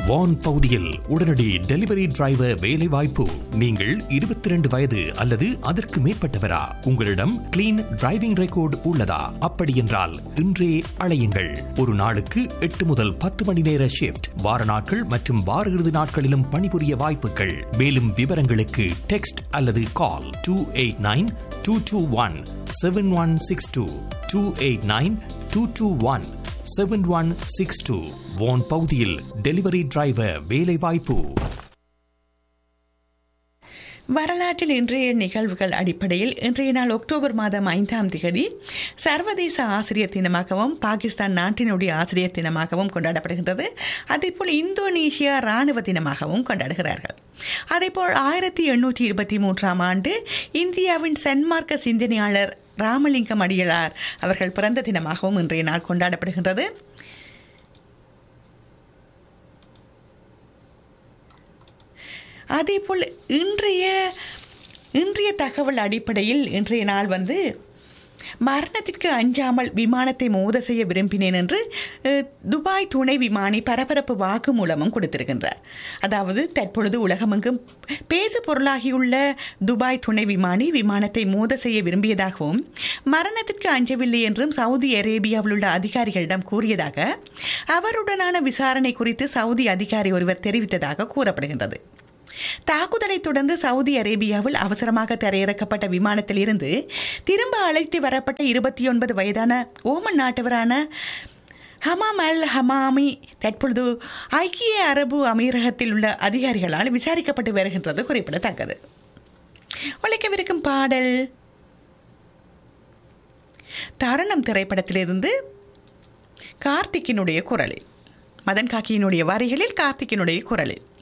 வான் பகுதியில் உடனடி delivery driver வேலை வாய்ப்பு நீங்கள் இருபத்தி ரெண்டு வயது அல்லது அதற்கு மேற்பட்டவரா உங்களிடம் கிளீன் டிரைவிங் ரெக்கார்டு உள்ளதா அப்படி என்றால் இன்றே அழையுங்கள் ஒரு நாளுக்கு எட்டு முதல் பத்து மணி நேர ஷிப்ட் வார நாட்கள் மற்றும் வார இறுதி நாட்களிலும் பணிபுரிய வாய்ப்புகள் மேலும் விவரங்களுக்கு டெக்ஸ்ட் அல்லது call two eight nine two two one seven one six two two eight nine two two one seven one six two வோன் பகுதியில் டெலிவரி டிரைவர் வேலை வாய்ப்பு வரலாற்றில் இன்றைய நிகழ்வுகள் அடிப்படையில் இன்றைய நாள் அக்டோபர் மாதம் ஐந்தாம் திகதி சர்வதேச ஆசிரியர் தினமாகவும் பாகிஸ்தான் நாட்டினுடைய ஆசிரியர் தினமாகவும் கொண்டாடப்படுகின்றது அதேபோல் இந்தோனேஷியா இராணுவ தினமாகவும் கொண்டாடுகிறார்கள் அதேபோல் ஆயிரத்தி எண்ணூற்றி இருபத்தி மூன்றாம் ஆண்டு இந்தியாவின் சன்மார்க்க சிந்தனையாளர் ராமலிங்கம் அடிகளார் அவர்கள் பிறந்த தினமாகவும் இன்றைய நாள் கொண்டாடப்படுகின்றது அதேபோல் இன்றைய இன்றைய தகவல் அடிப்படையில் இன்றைய நாள் வந்து மரணத்திற்கு அஞ்சாமல் விமானத்தை மோத செய்ய விரும்பினேன் என்று அஹ், துபாய் துணை விமானி பரபரப்பு வாக்குமூலமும் கொடுத்திருக்கின்றார் அதாவது தற்பொழுது உலகமெங்கும் பேசு பொருளாகியுள்ள துபாய் துணை விமானி விமானத்தை மோத செய்ய விரும்பியதாகவும் மரணத்திற்கு அஞ்சவில்லை என்றும் சவுதி அரேபியாவில் உள்ள அதிகாரிகளிடம் கூறியதாக அவருடனான விசாரணை குறித்து சவுதி அதிகாரி ஒருவர் தெரிவித்ததாக கூறப்படுகின்றது தாக்குதலை தொடர்ந்து சவுதி அரேபியாவில் அவசரமாக தரையிறக்கப்பட்ட விமானத்தில் இருந்து திரும்ப அழைத்து வரப்பட்ட இருபத்தி ஒன்பது வயதான ஓமன் நாட்டவரான ஹமாம் அல் ஹமாமி தற்பொழுது ஐக்கிய அரபு அமீரகத்தில் உள்ள அதிகாரிகளால் விசாரிக்கப்பட்டு வருகின்றது குறிப்பிடத்தக்கது உழைக்கவிருக்கும் பாடல் தருணம் திரைப்படத்திலிருந்து கார்த்திக்கினுடைய குரலில் மதன் காக்கியினுடைய வரிகளில் கார்த்திக்கினுடைய குரலில்